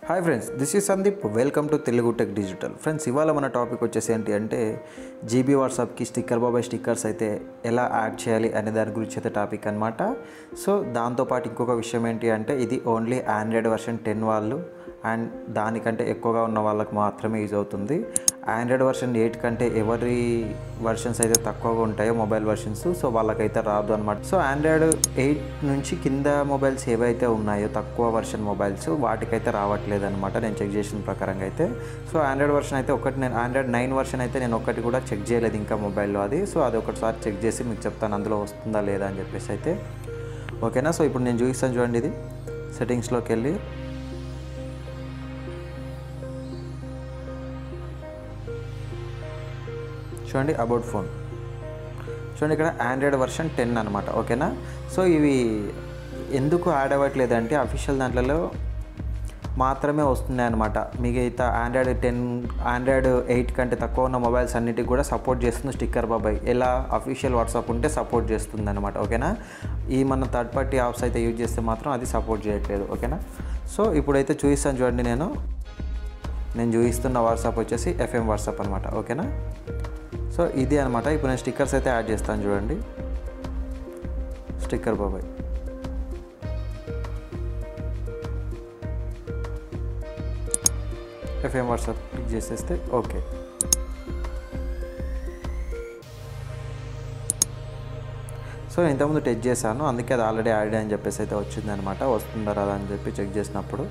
hi friends this is Sandeep welcome to Telugu tech digital friends ఇవాళ మన topic వచ్చేసి ఏంటి అంటే జీబీ వాట్సాప్కి స్టిక్కర్ బాబాయ్ స్టిక్కర్స్ అయితే ఎలా యాడ్ చేయాలి అనే దాని గురించి అయితే టాపిక్ అనమాట సో దాంతోపాటు ఇంకొక విషయం ఏంటి అంటే ఇది ఓన్లీ ఆండ్రాయిడ్ వర్షన్ టెన్ వాళ్ళు అండ్ దానికంటే ఎక్కువగా ఉన్న వాళ్ళకి మాత్రమే యూజ్ అవుతుంది ఆండ్రాయిడ్ వర్షన్ ఎయిట్ కంటే ఎవరి వర్షన్స్ అయితే తక్కువగా ఉంటాయో మొబైల్ వర్షన్స్ సో వాళ్ళకైతే రాదు అనమాట సో ఆండ్రాయిడ్ ఎయిట్ నుంచి కింద మొబైల్స్ ఏవైతే ఉన్నాయో తక్కువ వర్షన్ మొబైల్స్ వాటికైతే రావట్లేదు అనమాట నేను చెక్ చేసిన ప్రకారంగా అయితే సో ఆండ్రాయిడ్ వర్షన్ అయితే ఒకటి నేను ఆండ్రాయిడ్ నైన్ వర్షన్ అయితే నేను ఒకటి కూడా చెక్ చేయలేదు ఇంకా మొబైల్లో అది సో అది ఒకటిసారి చెక్ చేసి మీకు చెప్తాను అందులో వస్తుందా లేదా అని చెప్పేసి అయితే ఓకేనా సో ఇప్పుడు నేను చూపిస్తాను చూడండి ఇది సెట్టింగ్స్లోకి వెళ్ళి చూడండి అబౌట్ ఫోన్ చూడండి ఇక్కడ ఆండ్రాయిడ్ వర్షన్ టెన్ అనమాట ఓకేనా సో ఇవి ఎందుకు యాడ్ అవ్వట్లేదు అంటే అఫీషియల్ దాంట్లో మాత్రమే వస్తున్నాయి అనమాట మిగతా ఆండ్రాయిడ్ టెన్ ఆండ్రాయిడ్ ఎయిట్ కంటే తక్కువ ఉన్న మొబైల్స్ అన్నిటికి కూడా సపోర్ట్ చేస్తుంది స్టిక్కర్ బాబాయ్ ఎలా అఫీషియల్ వాట్సాప్ ఉంటే సపోర్ట్ చేస్తుంది అనమాట ఓకేనా ఈ మన థర్డ్ పార్టీ యాప్స్ అయితే యూజ్ చేస్తే మాత్రం అది సపోర్ట్ చేయట్లేదు ఓకేనా సో ఇప్పుడైతే చూపిస్తాను చూడండి నేను నేను చూపిస్తున్న వాట్సాప్ వచ్చేసి ఎఫ్ఎం వాట్సాప్ అనమాట ఓకేనా సో ఇది అనమాట ఇప్పుడు నేను స్టిక్కర్స్ అయితే యాడ్ చేస్తాను చూడండి స్టిక్కర్ బాబాయ్ ఎఫ్ఎం వాట్సాప్ క్లిక్ చేసేస్తే ఓకే సో ఇంతకుముందు టెస్ట్ చేశాను అందుకే అది ఆల్రెడీ యాడ్ అని చెప్పేసి అయితే వచ్చింది అనమాట వస్తుందా రాదా అని చెప్పి చెక్ చేసినప్పుడు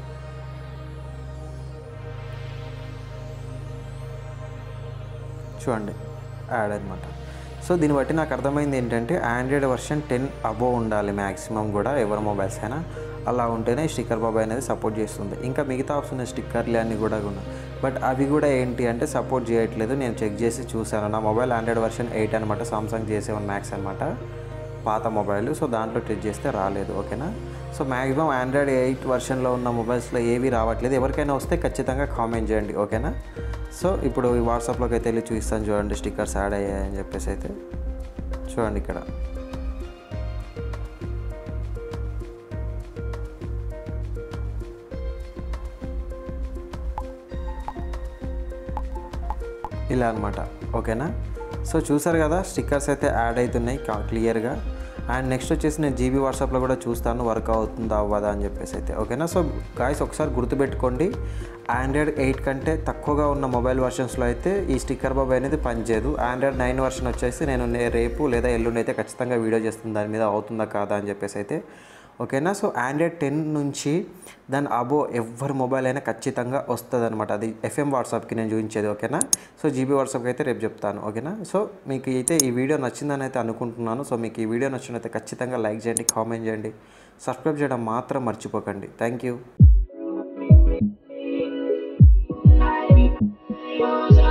చూడండి యాడ్ అనమాట సో దీన్ని బట్టి నాకు అర్థమైంది ఏంటంటే ఆండ్రాయిడ్ వర్షన్ టెన్ అబోవ్ ఉండాలి మ్యాక్సిమం కూడా ఎవరి మొబైల్స్ అయినా అలా ఉంటేనే స్టిక్కర్ బాబాయ్ అనేది సపోర్ట్ చేస్తుంది ఇంకా మిగతా ఆప్షన్ స్టిక్కర్లు అన్నీ కూడా ఉన్నాయి బట్ అవి కూడా ఏంటి అంటే సపోర్ట్ చేయట్లేదు నేను చెక్ చేసి చూశాను నా మొబైల్ ఆండ్రాయిడ్ వర్షన్ ఎయిట్ అనమాట సామ్సంగ్ జే సెవెన్ మ్యాక్స్ అనమాట పాత మొబైల్ సో దాంట్లో టెస్ట్ చేస్తే రాలేదు ఓకేనా సో మ్యాక్సిమం ఆండ్రాయిడ్ ఎయిట్ వర్షన్లో ఉన్న మొబైల్స్లో ఏవి రావట్లేదు ఎవరికైనా వస్తే ఖచ్చితంగా కామెంట్ చేయండి ఓకేనా సో ఇప్పుడు ఈ వాట్సాప్లోకి అయితే వెళ్ళి చూపిస్తాను చూడండి స్టిక్కర్స్ యాడ్ అయ్యాయని చెప్పేసి అయితే చూడండి ఇక్కడ ఇలా అనమాట ఓకేనా సో చూసారు కదా స్టిక్కర్స్ అయితే యాడ్ అవుతున్నాయి క్లియర్గా అండ్ నెక్స్ట్ వచ్చేసి నేను జీబీ వాట్సాప్లో కూడా చూస్తాను వర్క్ అవుతుందా అవ్వదా అని చెప్పేసి అయితే ఓకేనా సో గాయస్ ఒకసారి గుర్తుపెట్టుకోండి ఆండ్రాయిడ్ ఎయిట్ కంటే తక్కువగా ఉన్న మొబైల్ వర్షన్స్లో అయితే ఈ స్టిక్కర్ బాబాయ్ అనేది పనిచేయదు ఆండ్రాయిడ్ నైన్ వర్షన్ వచ్చేసి నేను నే- రేపు లేదా ఎల్లుండి అయితే ఖచ్చితంగా వీడియో చేస్తుంది దాని మీద అవుతుందా కాదా అని చెప్పేసి అయితే ఓకేనా సో ఆండ్రాయిడ్ టెన్ నుంచి దాని అబో ఎవరి మొబైల్ అయినా ఖచ్చితంగా వస్తుంది అనమాట అది ఎఫ్ఎం వాట్సాప్కి నేను చూపించేది ఓకేనా సో జీబీ వాట్సాప్కి అయితే రేపు చెప్తాను ఓకేనా సో మీకు అయితే ఈ వీడియో నచ్చిందని అయితే అనుకుంటున్నాను సో మీకు ఈ వీడియో నచ్చినైతే ఖచ్చితంగా లైక్ చేయండి కామెంట్ చేయండి సబ్స్క్రైబ్ చేయడం మాత్రం మర్చిపోకండి థ్యాంక్ యూ Yours